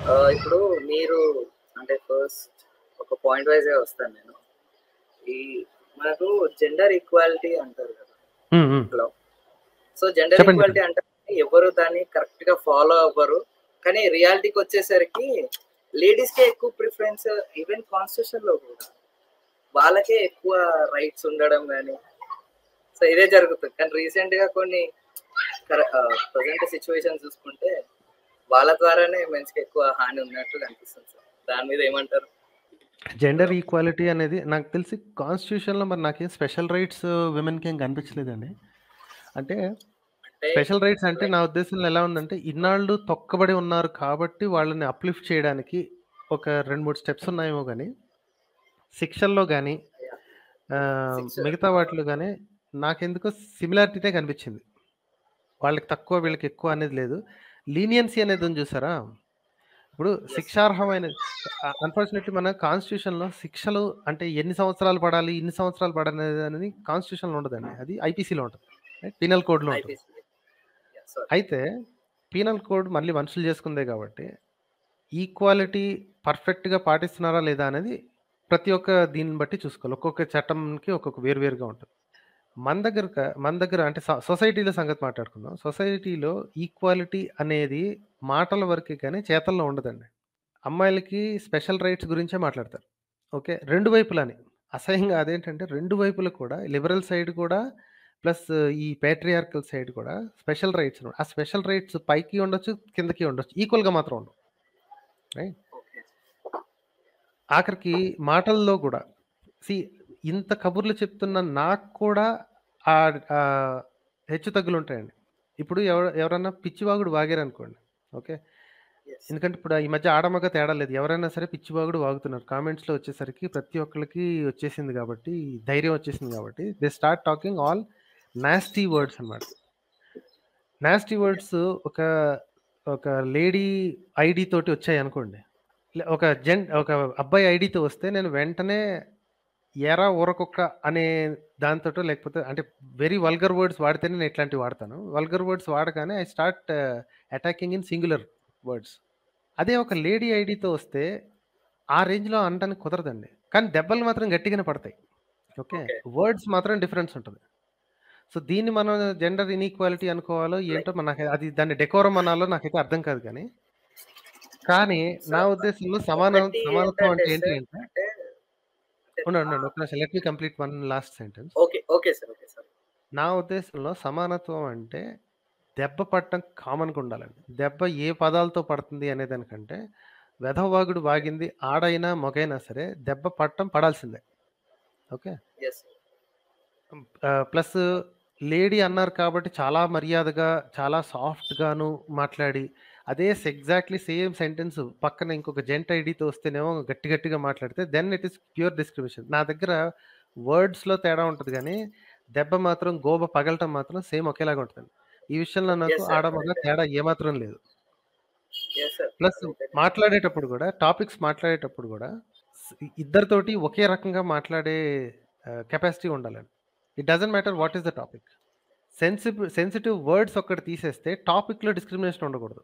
ఆ, ఇప్పుడు మీరు అంటే ఫస్ట్ ఒక పాయింట్ వైజ్ వస్తాను నేను ఈ మనకు జెండర్ ఈక్వాలిటీ అంటారు కదా um, um. Hello so gender చెప్పండి. ఈక్వాలిటీ అంటే ఎవరు దాన్ని కరెక్ట్ గా ఫాలో అవ్వరు కానీ రియాలిటీకి వచ్చేసరికి లేడీస్ కే ఎక్కువ ప్రిఫరెన్స్ ఈవెన్ కాన్స్టిట్యూషన్ లో కూడా వాళ్ళకే ఎక్కువ రైట్స్ ఉండడం కానీ సో ఇదే జరుగుతుంది కానీ రీసెంట్ గా కొన్ని ప్రజెంట్ సిచ్యువేషన్ చూసుకుంటే వాళ్ళ ద్వారానే మెన్స్ కి ఎక్కువ హాని ఉన్నట్టు కనిపిస్తుంది సార్ దాని మీద ఏమంటారు జెండర్ ఈక్వాలిటీ అనేది నాకు తెలిసి కాన్స్టిట్యూషన్లో మరి నాకేం స్పెషల్ రైట్స్ విమెన్కి ఏం కనిపించలేదండి అంటే అంటే స్పెషల్ రైట్స్ అంటే నా ఉద్దేశంలో ఎలా ఉందంటే ఇన్నాళ్ళు తొక్కబడి ఉన్నారు కాబట్టి వాళ్ళని అప్లిఫ్ట్ చేయడానికి ఒక రెండు మూడు స్టెప్స్ ఉన్నాయేమో కానీ శిక్షల్లో కానీ శిక్ష- మిగతా వాటిలో కానీ నాకెందుకో సిమిలారిటీనే కనిపించింది వాళ్ళకి తక్కువ వీళ్ళకి ఎక్కువ అనేది లేదు లీనియన్సీ అనేది ఉంది చూసారా ఇప్పుడు శిక్షార్హమైన అన్ఫార్చునేట్లీ మన కాన్స్టిట్యూషన్లో శిక్షలు అంటే ఎన్ని సంవత్సరాలు పడాలి ఇన్ని సంవత్సరాలు పడాలి అనేది కాన్స్టిట్యూషన్లో ఉండదండి అది ఐపీసీలో ఉంటుంది పీనల్ కోడ్లో ఉంటుంది IPC. Yeah, sorry. అయితే పీనల్ కోడ్ మళ్ళీ మనుషులు చేసుకుందే కాబట్టి ఈక్వాలిటీ పర్ఫెక్ట్గా పాటిస్తున్నారా లేదా అనేది ప్రతి ఒక్క దీన్ని బట్టి చూసుకోవాలి ఒక్కొక్క చట్టంకి ఒక్కొక్క వేరువేరుగా ఉంటుంది మన దగ్గర క- మన దగ్గర అంటే స- సొసైటీలో సంగతి మాట్లాడుకుందాం సొసైటీలో ఈక్వాలిటీ అనేది మాటల వరకే కానీ చేతల్లో ఉండదండి అమ్మాయిలకి స్పెషల్ రైట్స్ గురించే మాట్లాడతారు ఓకే రెండు వైపులని అసహ్యంగా అదేంటంటే రెండు వైపులు కూడా లిబరల్ సైడ్ కూడా ప్లస్ ఈ పేట్రియార్కల్ సైడ్ కూడా స్పెషల్ రైట్స్ ఆ స్పెషల్ రైట్స్ పైకి ఉండొచ్చు కిందకి ఉండొచ్చు ఈక్వల్గా మాత్రం ఉండవు రైట్ Okay. ఆఖరికి మాటల్లో కూడా సి ఇంత కబుర్లు చెప్తున్న నాకు కూడా ఆ ఆ హెచ్చు తగ్గులు ఉంటాయండి ఇప్పుడు ఎవరు ఎవరన్నా పిచ్చివాగుడు వాగారు అనుకోండి ఓకే Yes. ఎందుకంటే ఇప్పుడు ఈ మధ్య ఆడమగ తేడా లేదు ఎవరైనా సరే పిచ్చివాగుడు వాగుతున్నారు కామెంట్స్లో వచ్చేసరికి ప్రతి ఒక్కరికి వచ్చేసింది కాబట్టి ధైర్యం వచ్చేసింది కాబట్టి they start talking all nasty words అన్నమాట నాస్టీ వర్డ్స్ ఒక ఒక లేడీ ఐడి తోటి వచ్చాయి అనుకోండి లే- ఒక జెన్ ఒక అబ్బాయి ఐడితో వస్తే నేను వెంటనే ఎరా ఊరకొక్క అనే దాంతో లేకపోతే అంటే వెరీ వల్గర్ వర్డ్స్ వాడితేనే నేను ఇట్లాంటివి వాడతాను వల్గర్ వర్డ్స్ వాడగానే I start attacking in singular words అదే ఒక లేడీ ఐడితో వస్తే ఆ రేంజ్లో అనడానికి కుదరదండి కానీ దెబ్బలు మాత్రం గట్టిగానే పడతాయి ఓకే Okay. వర్డ్స్ మాత్రం డిఫరెన్స్ ఉంటుంది సో దీన్ని మనం జెండర్ ఇన్ఈక్వాలిటీ అనుకోవాలో ఏంటో మనకి అది దాన్ని డెకోరం అనాలో నాకైతే అర్థం కాదు కానీ కానీ నా ఉద్దేశంలో సమానం ఒకటి సమానత్వం అంటే ఏంటంటే ఏంటి సార్, అంటే అంటే ఉండండి ఉండండి ఒక నిమిషం let me complete one last sentence okay okay sir okay sir నా ఉద్దేశంలో సమానత్వం అంటే దెబ్బ పట్టడం కామన్గా ఉండాలండి దెబ్బ ఏ పదాలతో పడుతుంది అనే దానికంటే వెధవాగుడు వాగింది ఆడైనా మొగైనా సరే దెబ్బ పట్టడం పడాల్సిందే ఓకే ఎస్ ప్లస్ లేడీ అన్నారు కాబట్టి చాలా మర్యాదగా చాలా సాఫ్ట్గాను మాట్లాడి అదే ఎగ్జాక్ట్లీ సేమ్ సెంటెన్స్ పక్కన ఇంకొక జెంట్ ఐడితో వస్తేనేమో గట్టి గట్టిగా మాట్లాడితే then it is pure discrimination నా దగ్గర వర్డ్స్లో తేడా ఉంటుంది కానీ దెబ్బ మాత్రం గోబ పగలటం మాత్రం సేమ్ ఒకేలాగా ఉంటుంది ఈ విషయంలో నాకు Yes, sir. ఆడమగ తేడా ఏమాత్రం లేదు ఎస్ సార్ ప్లస్ మాట్లాడేటప్పుడు కూడా టాపిక్స్ మాట్లాడేటప్పుడు కూడా స్- ఇద్దరితోటి ఒకే రకంగా మాట్లాడే కెపాసిటీ ఉండాలండి it doesn't matter what is the topic sensitive sensitive words ఒక్కటి తీసేస్తే టాపిక్లో డిస్క్రిమినేషన్ ఉండకూడదు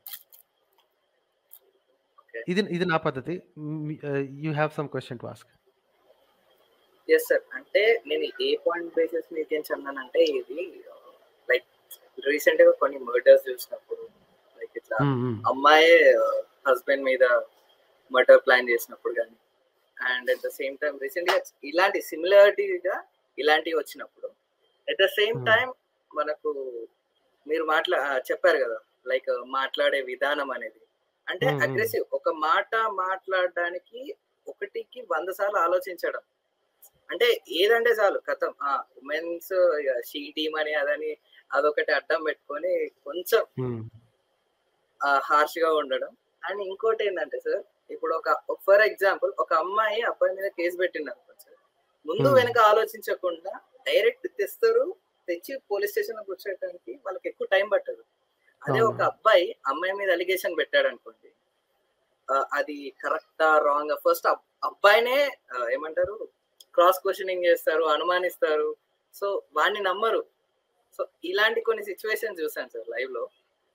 Okay. ఇది ఇది నా పద్ధతి you have some question to ask yes sir అంటే నేను ఏ పాయింట్ బేసిస్ మీకు ఏం చెన్నానంటే ఇది లైక్ రీసెంట్ గా కొన్ని మర్డర్స్ చూసినప్పుడు లైక్ ఇట్లా అమ్మాయే హస్బెండ్ మీద మర్డర్ ప్లాన్ చేసినప్పుడు కానీ and at the same time recent గా ఇలాంటి సిమిలారిటీగా ఇలాంటివి వచ్చినప్పుడు at the same Hmm. Time మనకు మీరు మాట్లా ఆ, చెప్పారు కదా లైక్ మాట్లాడే విధానం అనేది అంటే Hmm, hmm. అగ్రెసివ్ ఒక మాట మాట్లాడడానికి ఒకటికి వంద సార్లు ఆలోచించడం అంటే ఏదంటే చాలు కథం ఉమెన్స్ షీ టీమ్ అని అదని అదొకటి అడ్డం పెట్టుకొని కొంచెం హార్ష్ గా ఉండడం అండ్ ఇంకోటి ఏంటంటే సార్ ఇప్పుడు ఒక ఫర్ ఎగ్జాంపుల్ ఒక అమ్మాయి అబ్బాయి మీద కేసు పెట్టింది అనుకోండి సార్ ముందు Hmm. వెనక ఆలోచించకుండా డైరెక్ట్ తెస్తారు తెచ్చి పోలీస్ స్టేషన్ లో కూర్చోడానికి వాళ్ళకి ఎక్కువ టైం పట్టదు అదే అవును. ఒక అబ్బాయి అమ్మాయి మీద అలిగేషన్ పెట్టాడు అనుకోండి ఆ, అది కరెక్టా రాంగ్ ఫస్ట్ అబ్బాయినే ఆ, ఏమంటారు క్రాస్ క్వశ్చనింగ్ చేస్తారు అనుమానిస్తారు సో వాడిని నమ్మరు సో ఇలాంటి కొన్ని సిచ్యువేషన్ చూసాను సార్ లైవ్ లో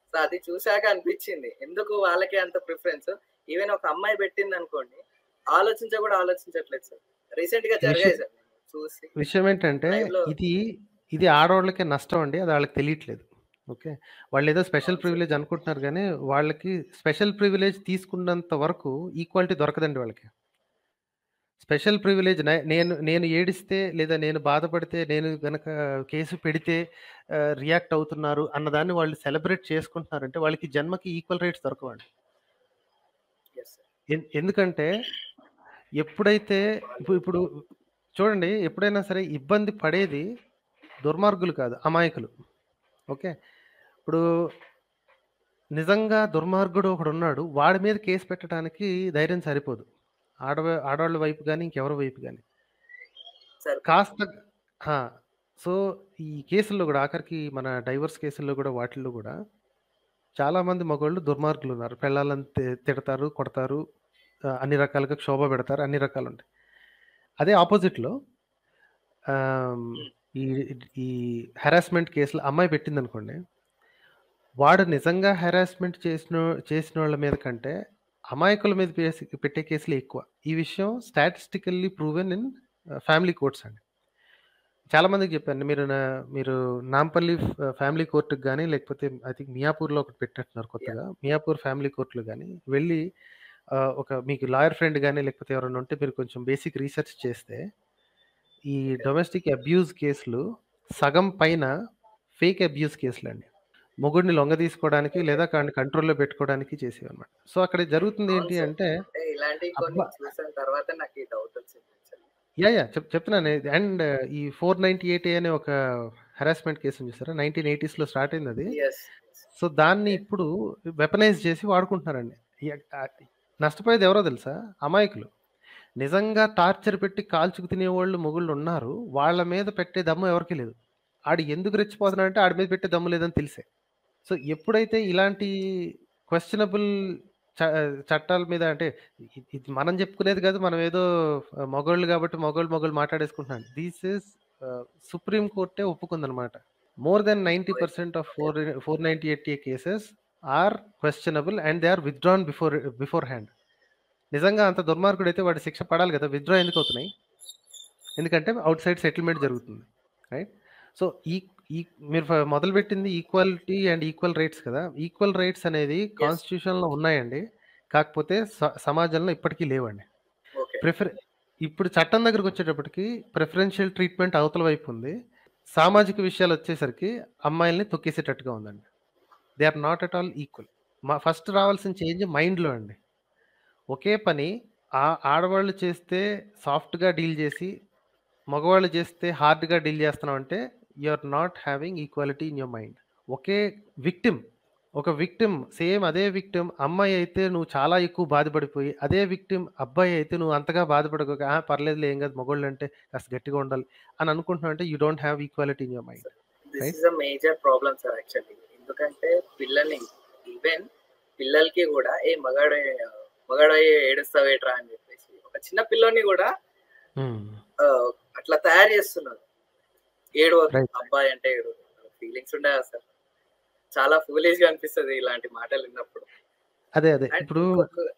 సో అది చూశాక అనిపించింది ఎందుకు వాళ్ళకే అంత ప్రిఫరెన్స్ ఈవెన్ ఒక అమ్మాయి పెట్టింది అనుకోండి ఆలోచించ కూడా ఆలోచించట్లేదు సార్ రీసెంట్ గా జరిగాయి సార్ నేను చూసి విషయం ఏంటంటే Live లో- ఇది ఇది ఆడవాళ్ళకే నష్టం అండి అది వాళ్ళకి తెలియట్లేదు ఓకే వాళ్ళు ఏదో స్పెషల్ అవును సార్. ప్రివిలేజ్ అనుకుంటున్నారు కానీ వాళ్ళకి స్పెషల్ ప్రివిలేజ్ తీసుకున్నంత వరకు ఈక్వాలిటీ దొరకదండి వాళ్ళకి స్పెషల్ ప్రివిలేజ్ నేను నేను ఏడిస్తే లేదా నేను బాధపడితే నేను గనక కేసు పెడితే రియాక్ట్ అవుతున్నారు అన్నదాన్ని వాళ్ళు సెలబ్రేట్ చేసుకుంటున్నారంటే వాళ్ళకి జన్మకి ఈక్వల్ రైట్స్ దొరకవండి Yes, sir. ఎన్- ఎందుకంటే ఎప్పుడైతే ఇప్పుడు ఇప్పుడు చూడండి ఎప్పుడైనా సరే ఇబ్బంది పడేది దుర్మార్గులు కాదు అమాయకులు ఓకే ఇప్పుడు నిజంగా దుర్మార్గుడు ఒకడు ఉన్నాడు వాడి మీద కేసు పెట్టడానికి ధైర్యం సరిపోదు ఆడ ఆడవాళ్ళ వైపు కానీ ఇంకెవరి వైపు కానీ సరే కాస్త హా, సో ఈ కేసుల్లో కూడా ఆఖరికి మన డైవర్స్ కేసుల్లో కూడా వాటిల్లో కూడా చాలా మంది మగవాళ్ళు దుర్మార్గులు ఉన్నారు పెళ్ళాలను తి- తిడతారు కొడతారు ఆ, అన్ని రకాలుగా క్షోభ పెడతారు అన్ని రకాలు ఉంటాయి అదే ఆపోజిట్లో ఈ ఈ హెరాస్మెంట్ కేసులు అమ్మాయి పెట్టింది అనుకోండి వాడు నిజంగా హెరాస్మెంట్ చేసిన చేసిన వాళ్ళ మీద కంటే అమాయకుల మీద పేసి- పెట్టే కేసులు ఎక్కువ ఈ విషయం statistically proven in family courts అండి చాలా మందికి చెప్పాను మీరు నా- మీరు నాంపల్లి ఫ్యామిలీ కోర్టుకి కానీ లేకపోతే ఐ థింక్ మియాపూర్లో ఒకటి పెట్టినట్టున్నారు కొత్తగా మియాపూర్ ఫ్యామిలీ కోర్టులో కానీ వెళ్ళి ఆ, ఒక మీకు లాయర్ ఫ్రెండ్ కానీ లేకపోతే ఎవరైనా ఉంటే మీరు కొంచెం బేసిక్ రీసెర్చ్ చేస్తే ఈ డొమెస్టిక్ అబ్యూజ్ కేసులు సగం పైన ఫేక్ అబ్యూజ్ కేసులు అండి మొగుడిని లొంగ తీసుకోవడానికి లేదా కాడిని కంట్రోల్లో పెట్టుకోవడానికి చేసేవి అనమాట సో అక్కడ జరుగుతుంది ఏంటి అవును సార్. అంటే అంటే ఇలాంటివి కొన్ని అబ్బా. చూసిన తర్వాత నాకు ఈ డౌట్ వచ్చింది actually. యా యా చెప్ చెప్తున్నాను అండ్ ఈ ఫోర్ నైంటీ ఎయిట్ అనే ఒక హెరాస్మెంట్ కేసు చూసారా నైన్టీన్ ఎయిటీస్లో స్టార్ట్ అయింది అది Yes, yes. సో దాన్ని ఇప్పుడు వెపనైజ్ చేసి వాడుకుంటున్నారండి ఎ- ఆ- నష్టపోయేది ఎవరో తెలుసా అమాయకులు నిజంగా టార్చర్ పెట్టి కాల్చుకు తినేవాళ్ళు మొగుళ్ళు ఉన్నారు వాళ్ళ మీద పెట్టే దమ్ము ఎవరికి లేదు ఆడు ఎందుకు రెచ్చిపోతున్నాడంటే ఆడి మీద పెట్టే దమ్ము లేదని తెలిసే సో ఎప్పుడైతే ఇలాంటి క్వశ్చనబుల్ చట్టాల మీద అంటే ఇ- ఇది మనం చెప్పుకునేది కాదు మనం ఏదో మగోళ్ళు కాబట్టి మగోళ్ళు మగోళ్ళు మాట్లాడేసుకుంటున్నాం దిస్ ఇస్ సుప్రీం కోర్టే ఒప్పుకుందనమాట more than ninety percent of four four ninety eight cases are questionable and they are withdrawn before before hand నిజంగా అంత దుర్మార్గుడు అయితే వాడి శిక్ష పడాలి కదా విత్డ్రా ఎందుకు అవుతున్నాయి ఎందుకంటే అవుట్ సైడ్ సెటిల్మెంట్ జరుగుతుంది రైట్ సో ఈ ఈ మీరు ఫ- మొదలుపెట్టింది ఈక్వాలిటీ అండ్ ఈక్వల్ రైట్స్ కదా ఈక్వల్ రైట్స్ అనేది కాన్స్టిట్యూషన్లో ఉన్నాయండి కాకపోతే స- సమాజంలో ఇప్పటికీ లేవండి Okay. ప్రిఫర్ ఇప్పుడు చట్టం దగ్గరకు వచ్చేటప్పటికి ప్రిఫరెన్షియల్ ట్రీట్మెంట్ అవతల వైపు ఉంది సామాజిక విషయాలు వచ్చేసరికి అమ్మాయిల్ని తొక్కేసేటట్టుగా ఉందండి they are not at all equal మా ఫస్ట్ రావాల్సిన చేంజ్ మైండ్లో అండి ఒకే పని ఆ ఆడవాళ్ళు చేస్తే సాఫ్ట్గా డీల్ చేసి మగవాళ్ళు చేస్తే హార్డ్గా డీల్ చేస్తున్నాం అంటే you are not having equality in your mind ఒకే విక్టిమ్ ఒక విక్టిమ్ సేమ్ అదే విక్టిమ్ అమ్మాయి అయితే నువ్వు చాలా ఎక్కువ బాధపడిపోయి అదే విక్టిమ్ అబ్బాయి అయితే నువ్వు అంతగా బాధపడక "ఆ, పర్లేదులే ఏం కాదు మగోళ్ళు అంటే కాస్త గట్టిగా ఉండాలి అని అనుకుంటున్నావు అంటే you don't have equality in your mind this Right. Is a major problem sir actually ఎందుకంటే పిల్లల్ని ఈవెన్ పిల్లలకి కూడా ఏ మగాడు మగాడు ఏడుస్తావేట్రా అని చెప్పేసి ఒక చిన్న పిల్లని కూడా ఆ, అట్లా తయారు చేస్తున్నారు ఏడు Right. అబ్బాయి అంటే ఏడు ఫీలింగ్స్ ఉండవు సార్ చాలా ఫూలిష్ గా అనిపిస్తుంది ఇలాంటి మాటలు విన్నప్పుడు అదే అదే And ఇప్పుడు ఇంకొక-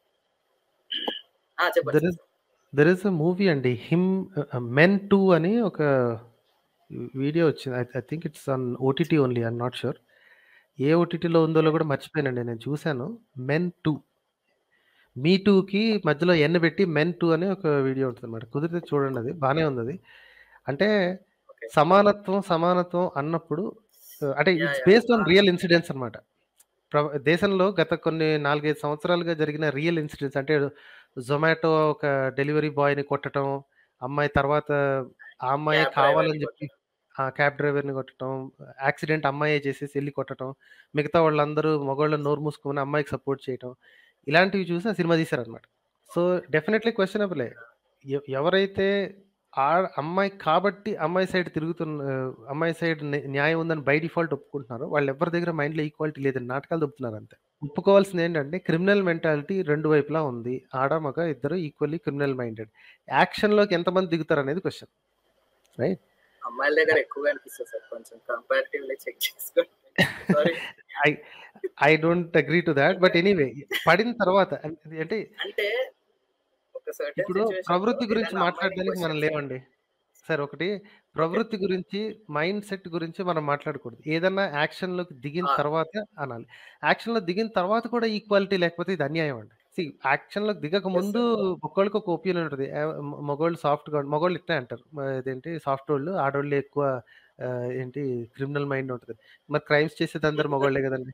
ఆ, చెప్పండి There is there is a movie అండి హిమ్ మెన్ టూ అని ఒక వీడియో వచ్చింది I think it's on OTT only I'm not sure ఏ ఓటీటీలో ఉందో కూడా మర్చిపోయానండి నేను చూశాను మెన్ టూ మీ టూకి మధ్యలో ఎన్ పెట్టి మెన్ టూ అని ఒక వీడియో ఉంటుంది అనమాట కుదిరితే చూడండి అది బాగానే ఉంది అది అంటే Okay. సమానత్వం సమానత్వం అన్నప్పుడు uh, అంటే Yeah, it's yeah. Based on Ah. Real incidents అనమాట దేశంలో గత కొన్ని నాలుగైదు సంవత్సరాలుగా జరిగిన రియల్ ఇన్సిడెంట్స్ అంటే జొమాటో ఒక డెలివరీ బాయ్ని కొట్టడం అమ్మాయి తర్వాత ఆ అమ్మాయి Cab కావాలని driver ని చెప్పి ఆ క్యాబ్ డ్రైవర్ని కొట్టడం యాక్సిడెంట్ అమ్మాయి చేసేసి వెళ్ళి కొట్టడం మిగతా వాళ్ళందరూ మగవాళ్ళని నోరు మూసుకొని అమ్మాయికి సపోర్ట్ చేయడం ఇలాంటివి చూసి ఆ సినిమా తీశారనమాట సో డెఫినెట్లీ క్వశ్చనబులే ఎవరైతే ఆ అమ్మాయి కాబట్టి అమ్మాయి సైడ్ తిరుగుతున్న అమ్మాయి సైడ్ న్యాయం ఉందని బై డిఫాల్ట్ ఒప్పుకుంటున్నారో వాళ్ళు ఎవరి దగ్గర మైండ్లో ఈక్వాలిటీ లేదని నాటకాలు దొప్పుతున్నారు అంతే ఒప్పుకోవాల్సింది ఏంటంటే క్రిమినల్ మెంటాలిటీ రెండు వైపులా ఉంది ఆడ మగ ఇద్దరు ఈక్వల్లీ క్రిమినల్ మైండెడ్ యాక్షన్లోకి ఎంతమంది దిగుతారు అనేది క్వశ్చన్ రైట్ అమ్మాయిల దగ్గర ఎక్కువగా అనిపిస్తుంది సార్ కొంచెం కంపారిటివ్లీ చెక్ చేసుకోండి sorry I I don't agree to that but anyway పడిన తర్వాత అన్- అంటే అంటే ఒక సర్టెన్ ఇప్పుడు ప్రవృత్తి గురించి మాట్లాడడానికి మనం లేవండి సార్ ఒకటి ప్రవృత్తి గురించి మైండ్ సెట్ గురించి మనం మాట్లాడకూడదు ఏదన్నా యాక్షన్ లోకి దిగిన ఆ. తర్వాత అనాలి యాక్షన్ లో దిగిన తర్వాత కూడా ఈక్వాలిటీ లేకపోతే ఇది అన్యాయం అండి యాక్షన్ లోకి దిగక ముందు ఒక్కొక్కరికి ఒక ఒపీనియన్ ఉంటుంది ఆ, మ- మగవాళ్ళు సాఫ్ట్ గా మగవాళ్ళు ఇట్లా అంటారు మ- ఇదేంటి సాఫ్ట్ వాళ్ళు ఆడవాళ్ళు ఎక్కువ ఆ, ఏంటి క్రిమినల్ మైండ్ ఉంటుంది మరి క్రైమ్స్ చేసేది అందరు మగవాళ్ళే కదండి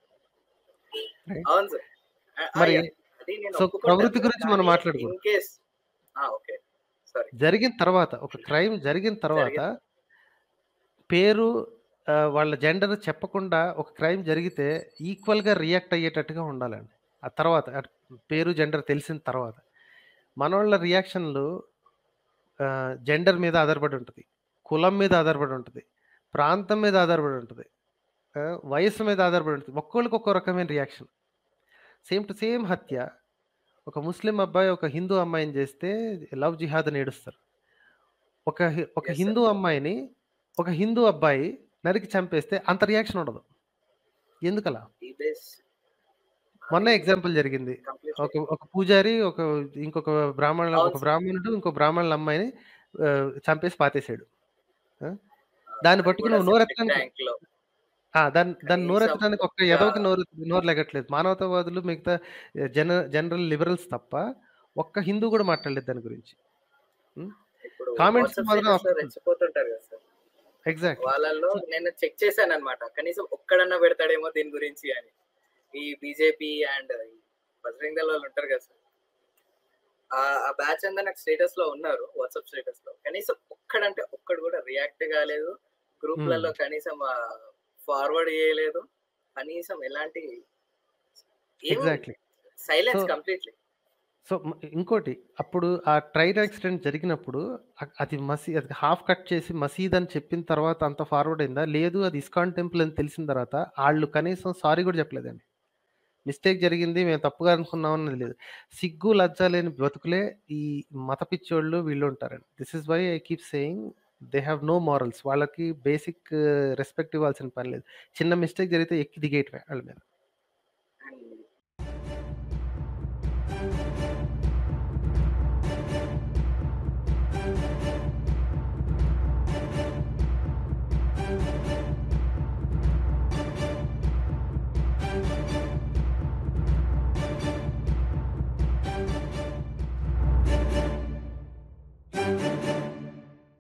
అవును సార్ మరి అది నేను సో ఒప్పుకుంటాను. ప్రవృత్తి గురించి మనం కానీ మాట్లాడకూడదు. in case- ఆ, ఓకే సారీ జరిగిన తర్వాత ఒక క్రైమ్ జరిగిన తర్వాత పేరు ఆ, వాళ్ళ జెండర్ చెప్పకుండా ఒక క్రైమ్ జరిగితే ఈక్వల్ గా రియాక్ట్ అయ్యేటట్టుగా ఉండాలండి ఆ తర్వాత అట్ పేరు జెండర్ తెలిసిన తర్వాత మనోళ్ళ రియాక్షన్లు జెండర్ మీద ఆధారపడి ఉంటుంది కులం మీద ఆధారపడి ఉంటుంది ప్రాంతం మీద ఆధారపడి ఉంటుంది ఆ, వయస్సు మీద ఆధారపడి ఉంటుంది ఒక్కొక్కరికి ఒక్కో రకమైన రియాక్షన్ సేమ్ టు సేమ్ హత్య ఒక ముస్లిం అబ్బాయి ఒక హిందూ అమ్మాయిని చేస్తే లవ్ జిహాద్ అని ఏడుస్తారు ఒక హి- ఒక Yes, sir. హిందూ అమ్మాయిని ఒక హిందూ అబ్బాయి నరికి చంపేస్తే అంత రియాక్షన్ ఉండదు ఎందుకలా ఈ బేస్ మొన్న ఎగ్జాంపుల్ జరిగింది కంప్లీట్ ఒక ఒక పూజారి ఒక ఇంకొక బ్రాహ్మణ అవును ఒక సార్. బ్రాహ్మణుడు ఇంకో బ్రాహ్మణుల అమ్మాయిని ఆ, చంపేసి పాతేశాడు ఆ? దాన్ని పట్టుకుని నువ్వు నోరెత్తడానికి ట్యాంక్ లో ఆ, దాన్ని దాన్ని కనీసం నోరెత్తడానికి ఒక్క ఒక్క- ఎదవకి నోరు నోరు లెగట్లేదు మానవతావాదులు మిగతా జన జనరల్ లిబరల్స్ తప్ప ఒక్క హిందూ కూడా మాట్లాడలేదు దాని గురించి ఇప్పుడు Comments WhatsApp మాత్రం status లో అప్పుడు- రెచ్చిపోతుంటారు కదా సార్ ఎగ్జాక్ట్ వాళ్ళల్లో నేను చెక్ చేశాను అనమాట కనీసం ఒక్కడన్నా పెడతాడేమో దీని గురించి అని ఈ బీజేపీ అండ్ బజరంగ్ దళ వాళ్ళు ఉంటారు కదా సార్ ఆ- ఆ బ్యాచ్ అంతా నాకు స్టేటస్ లో ఉన్నారు వాట్సాప్ స్టేటస్ లో కనీసం ఒక్కడంటే ఒక్కడు కూడా రియాక్ట్ కాలేదు గ్రూప్లలో కనీసం ఫార్వర్డ్ చేయలేదు కనీసం ఎలాంటి exactly silence So- completely so మ- ఇంకోటి అప్పుడు ఆ ట్రైన్ యాక్సిడెంట్ జరిగినప్పుడు అ- అది మసీ అది హాఫ్ కట్ చేసి మసీద్ అని చెప్పిన తర్వాత అంత ఫార్వర్డ్ అయిందా లేదు అది ఇస్కాన్ టెంపుల్ అని తెలిసిన తర్వాత వాళ్ళు కనీసం సారీ కూడా చెప్పలేదండి మిస్టేక్ జరిగింది మేము తప్పుగా అనుకున్నాం అన్నది లేదు సిగ్గు లజ్జ లేని బతుకులే ఈ మత పిచ్చోళ్ళు వీళ్ళు ఉంటారండి this is why I keep saying they have no morals వాళ్ళకి బేసిక్ రెస్పెక్ట్ ఇవ్వాల్సిన పని లేదు చిన్న మిస్టేక్ జరిగితే ఎక్కి దిగేయటమే వాళ్ళ మీద